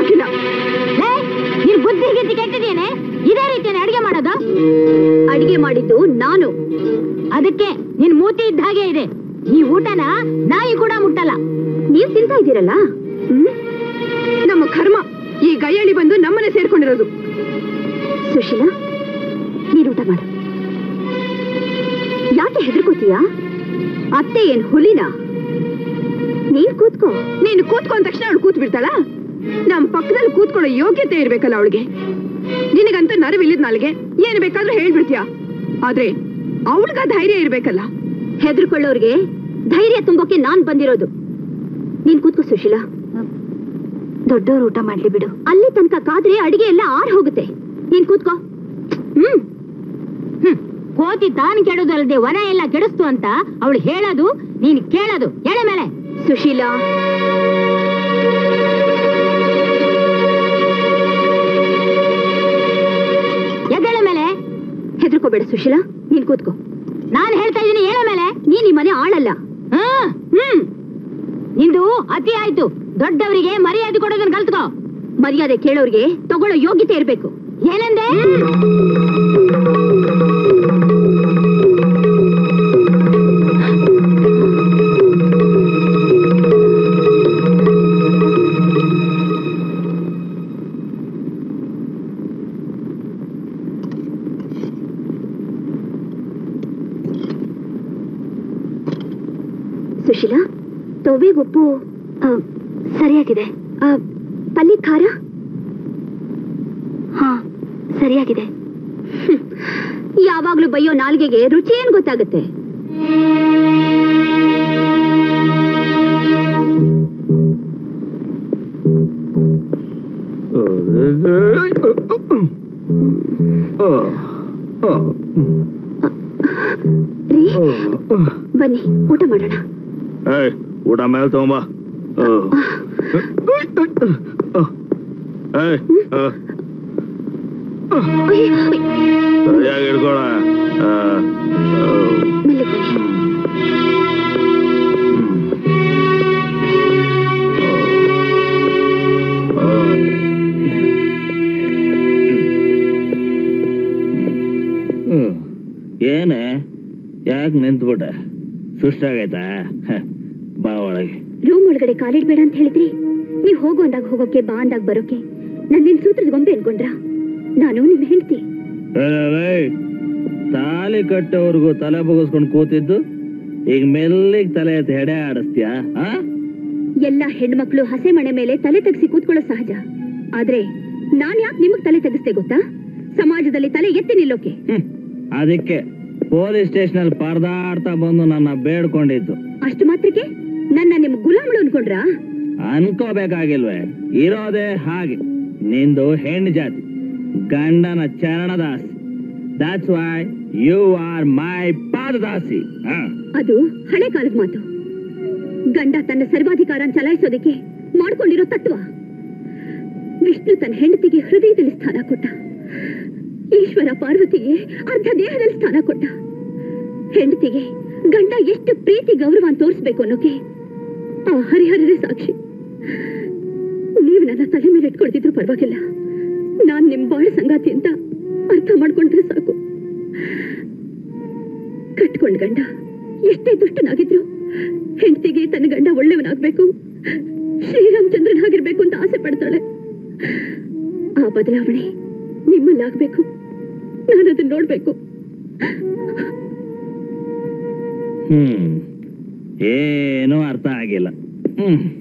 ಹಾಕಿಲ್ಲ ಲೇ, ನಿನ್ ಬುದ್ಧಿ ಗಿದ್ದಿ ಕೆಟ್ಟಿದೇನೆ ಇದೇ ರೀತಿಯ ಅಡಿಗೆ ಮಾಡೋದು ಅಡಿಗೆ ಮಾಡಿದ್ದು ನಾನು ಅದಕ್ಕೆ ನಿನ್ ಮೂತಿ ಇದ್ದ ಹಾಗೆ ಇದೆ ಈ ಊಟನ ನಾಯಿ ಕೂಡ ಮುಟ್ಟಲ್ಲ ನೀವ್ ತಿಂತಾ ಇದ್ದೀರಲ್ಲ ಹ್ಮ್? ನಮ್ಮ ಕರ್ಮ ಈ ಗಯ್ಯಳಿ ಬಂದು ನಮ್ಮನೆ ಸೇರ್ಕೊಂಡಿರೋದು ಸುಶೀಲಾ ನೀನ್ ಊಟ ಮಾಡು ಯಾಕೆ ಹೆದರ್ಕೋತೀಯ ಅತ್ತೆ ಏನ್ ಹುಲಿನ ನೀನ್ ಕೂತ್ಕೋ ನೀನು ಕೂತ್ಕೊ ಅಂದ ತಕ್ಷಣ ಅವಳು ಕೂತ್ ಬಿಡ್ತಾಳ ನಮ್ ಪಕ್ಕದಲ್ಲಿ ಕೂತ್ಕೊಳ್ಳೋ ಯೋಗ್ಯತೆ ಇರ್ಬೇಕಲ್ಲ ಅವಳಿಗೆ ನಿನಗಂತೂ ನರವಿಲ್ಲಿದ್ ನಾಲ್ಗೆ ಏನ್ ಬೇಕಾದ್ರೂ ಹೇಳ್ಬಿಡ್ತೀಯ ಆದ್ರೆ ಅವಳಿಗ ಧೈರ್ಯ ಇರ್ಬೇಕಲ್ಲ ಹೆದರ್ಕೊಳ್ಳೋರ್ಗೆ ಧೈರ್ಯ ತುಂಬೋಕೆ ನಾನ್ ಬಂದಿರೋದು ನೀನ್ ಕೂತ್ಕೋ ಸುಶೀಲಾ ದೊಡ್ಡವ್ರು ಊಟ ಮಾಡ್ಲಿ ಬಿಡು ಅಲ್ಲಿ ತನಕ ಕಾದ್ರೆ ಅಡಿಗೆ ಎಲ್ಲ ಆರ್ ಹೋಗುತ್ತೆ ನೀನ್ ಕೂತ್ಕೋ ಹ್ಮ್ ಹ್ಮ್ ಕೋತಿ ತಾನು ಕೆಡೋದಲ್ಲದೆ ವನ ಎಲ್ಲ ಕೆಡಿಸ್ತು ಅಂತ ಅವಳು ಹೇಳೋದು ನೀನ್ ಕೇಳೋದು ಎಳೆ ಮೇಲೆ ಸುಶೀಲಾ ಎದ್ದೇಳ ಮೇಲೆ ಹೆದರ್ಕೋಬೇಡ ಸುಶೀಲಾ ನೀನ್ ಕೂತ್ಕೋ ನಾನು ಹೇಳ್ತಾ ಇದೀನಿ ಹೇಳ ಮೇಲೆ ನೀನ್ ಈ ಮನೆ ಆಳಲ್ಲ ಹ್ಮ್ ಹ್ಮ್ ನಿಂದು ಅತಿ ಆಯ್ತು ದೊಡ್ಡವರಿಗೆ ಮರ್ಯಾದೆ ಕೊಡೋದನ್ನ ಕಲ್ತ್ಕೋ ಮರ್ಯಾದೆ ಕೇಳೋರ್ಗೆ ತಗೊಳ್ಳೋ ಯೋಗ್ಯತೆ ಇರ್ಬೇಕು ಏನಂದೆ ಸುಶೀಲಾ ತೊವೆಗ್ ಉಪ್ಪು ಆ, ಸರಿಯಾಗಿದೆ ಆ, ಪಲ್ಲಿ ಖಾರ ಹಾ ಸರಿಯಾಗಿದೆ ಹ್ಮ್. ಯಾವಾಗ್ಲೂ ಬೈಯೋ ನಾಲ್ಗೆಗೆ ರುಚಿ ಏನ್ ಗೊತ್ತಾಗುತ್ತೆ ರೀ ಬನ್ನಿ ಊಟ ಮಾಡೋಣ ಏಯ್ ಊಟ ಮೇಲೆ ತಗೊಂಬ ಏಯ್ ಆ, ಅಯ್ಯ್, ಅಯ್ಯ್, ಸರಿಯಾಗಿ ಹಿಡ್ಕೊಳ ಆ, ಆ, ಮೆಲ್ಲಗೆ ಬನ್ನಿ ಹ್ಮ್. ಏನೇ ಯಾಕೆ ನಿಂತ್ಬಿಟ್ಟೆ ಸುಸ್ತಾಗೈತಾ ಹ, ಬಾ ಒಳಗೆ ರೂಮ್ ಒಳಗಡೆ ಕಾಲಿಡ್ಬೇಡ ಅಂತ ಹೇಳಿದ್ರಿ ನೀವ್ ಹೋಗು ಅಂದಾಗ ಹೋಗೋಕೆ ಬಾ ಅಂದಾಗ ಬರೋಕೆ ನನ್ ನಿನ್ ಸೂತ್ರದ ಗೊಂಬೆ ಅನ್ಕೊಂಡ್ರ ನಾನು ನಿಮ್ ಹೆಂಡತಿ ಏಯ್, ತಾಲಿ ಕಟ್ಟೋರ್ಗು ತಲೆ ಬಗಸ್ಕೊಂಡು ಕೂತಿದ್ದು ಈಗ ಮೆಲ್ಲಿಗೆ ತಲೆ ಎತ್ತಿ ಹೆಡೆ ಆಡಿಸ್ತೀಯಾ ಆ ಎಲ್ಲಾ ಹೆಣ್ಮಕ್ಳು ಹಸೆ ಮಣೆ ಮೇಲೆ ತಲೆ ತಗ್ಸಿ ಕೂತ್ಕೊಳ್ಳೋ ಸಹಜ ಆದ್ರೆ ನಾನ್ ಯಾಕೆ ನಿಮಗ್ ತಲೆ ತಗ್ಸ್ತೆ ಗೊತ್ತಾ ಸಮಾಜದಲ್ಲಿ ತಲೆ ಎತ್ತಿ ನಿಲ್ಲೋಕೆ ಹ್ಮ್. ಅದಕ್ಕೆ ಪೊಲೀಸ್ ಸ್ಟೇಷನ್ ಅಲ್ಲಿ ಪರದಾಡ್ತಾ ಬಂದು ನನ್ನ ಬೇಡ್ಕೊಂಡಿದ್ದು ಅಷ್ಟು ಮಾತ್ರಕ್ಕೆ ನನ್ನ ನಿಮ್ ಗುಲಾಮ್ಳು ಅನ್ಕೊಂಡ್ರಾ ಅನ್ಕೋಬೇಕಾಗಿಲ್ವೇ ಇರೋದೇ ಹಾಗೆ ನಿಂದು ಹೆಣ್ಣು ಜಾತಿ ಗಂಡನ ಚರಣದಾಸಿ that's why you are my ಪಾದದಾಸಿ ಹ. ಅದು ಹಳೆ ಕಾಲದ ಮಾತು ಗಂಡ ತನ್ನ ಸರ್ವಾಧಿಕಾರ ಚಲಾಯಿಸೋದಕ್ಕೆ ಮಾಡ್ಕೊಂಡಿರೋ ತತ್ವ ವಿಷ್ಣು ತನ್ನ ಹೆಂಡತಿಗೆ ಹೃದಯದಲ್ಲಿ ಸ್ಥಾನ ಕೊಟ್ಟ ಈಶ್ವರ ಪಾರ್ವತಿಗೆ ಅರ್ಧ ದೇಹದಲ್ಲಿ ಸ್ಥಾನ ಕೊಟ್ಟ ಹೆಂಡತಿಗೆ ಗಂಡ ಎಷ್ಟು ಪ್ರೀತಿ ಗೌರವ ತೋರಿಸ್ಬೇಕು ಅನ್ನೋಕೆ ಆ ಹರಿಹರರೇ ಸಾಕ್ಷಿ ನೀವು ನನ್ನ ತಲೆ ಮೇಲೆ ಇಟ್ಕೊಳ್ತಿದ್ರು ಪರವಾಗಿಲ್ಲ ನಾನ್ ನಿಮ್ ಬಾಳ ಸಂಗಾತಿ ಅಂತ ಅರ್ಥ ಮಾಡ್ಕೊಂಡ್ರೆ ಸಾಕು ಕಟ್ಕೊಂಡ್ ಗಂಡ ಎಷ್ಟೇ ದುಷ್ಟನಾಗಿದ್ರು ಹೆಂಡತಿಗೆ ತನ್ನ ಗಂಡ ಒಳ್ಳೆಯವನಾಗ್ಬೇಕು ಶ್ರೀರಾಮಚಂದ್ರನಾಗಿರ್ಬೇಕು ಅಂತ ಆಸೆ ಪಡ್ತಾಳೆ ಆ ಬದಲಾವಣೆ ನಿಮ್ಮಲ್ಲಾಗ್ಬೇಕು ನಾನು ಅದನ್ನ ನೋಡ್ಬೇಕು ಹ್ಮ್ ಏನೂ ಅರ್ಥ ಆಗಿಲ್ಲ ಹ್ಮ್